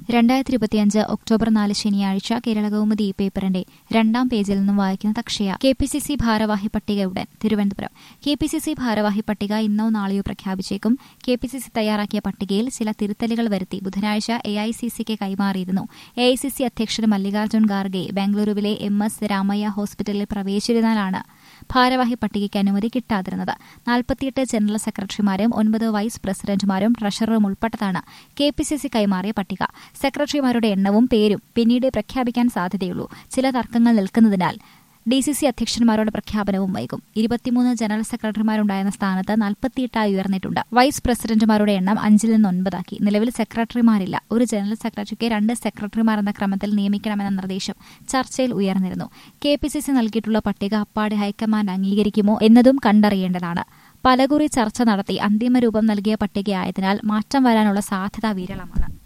രണ്ടായിരത്തി ഇരുപത്തിയഞ്ച് ഒക്ടോബർ നാല് ശനിയാഴ്ച കേരള കൗമുദി ഈ പേപ്പറിന്റെ രണ്ടാം പേജിൽ നിന്നും വായിക്കുന്ന തക്ഷയ കെ പി സി സി ഭാരവാഹി പട്ടിക ഉടൻ Thiruvananthapuram K P C C ഭാരവാഹി പട്ടിക ഇന്നോ നാളെയോ പ്രഖ്യാപിച്ചേക്കും കെ പി സി സി തയ്യാറാക്കിയ പട്ടികയിൽ ചില തിരുത്തലുകൾ വരുത്തി ബുധനാഴ്ച എ ഐ സി സിക്ക് കൈമാറിയിരുന്നു എ ഐ സി സി അധ്യക്ഷൻ മല്ലികാർജ്ജുൻ ഖാർഗെ ബംഗളൂരുവിലെ എം എസ് രാമയ്യ ഹോസ്പിറ്റലിൽ പ്രവേശിച്ചതിനാലാണ് ഭാരവാഹി പട്ടികയ്ക്ക് അനുമതി കിട്ടാതിരുന്നത് നാൽപ്പത്തിയെട്ട് ജനറൽ സെക്രട്ടറിമാരും ഒൻപത് വൈസ് പ്രസിഡന്റുമാരും ട്രഷററും ഉൾപ്പെട്ടതാണ് കെ പി സി സി കൈമാറിയ പട്ടിക സെക്രട്ടറിമാരുടെ എണ്ണവും പേരും പിന്നീട് പ്രഖ്യാപിക്കാൻ സാധ്യതയുള്ളൂ ചില തർക്കങ്ങൾ നിൽക്കുന്നതിനാൽ ഡി സി സി അധ്യക്ഷന്മാരുടെ പ്രഖ്യാപനവും വൈകും ഇരുപത്തിമൂന്ന് ജനറൽ സെക്രട്ടറിമാരുണ്ടായിരുന്ന സ്ഥാനത്ത് നാൽപ്പത്തിയെട്ടായി ഉയർന്നിട്ടുണ്ട് വൈസ് പ്രസിഡന്റുമാരുടെ എണ്ണം അഞ്ചിൽ നിന്ന് ഒൻപതാക്കി നിലവിൽ സെക്രട്ടറിമാരില്ല ഒരു ജനറൽ സെക്രട്ടറിക്ക് രണ്ട് സെക്രട്ടറിമാർ എന്ന ക്രമത്തിൽ നിയമിക്കണമെന്ന നിർദ്ദേശം ചർച്ചയിൽ ഉയർന്നിരുന്നു കെ പി സി സി നൽകിയിട്ടുള്ള പട്ടിക അപ്പാടെ ഹൈക്കമാൻഡ് അംഗീകരിക്കുമോ എന്നതും കണ്ടറിയേണ്ടതാണ് പലകുറി ചർച്ച നടത്തി അന്തിമ രൂപം നൽകിയ പട്ടികയായതിനാൽ മാറ്റം വരാനുള്ള സാധ്യത വിരളമാണ്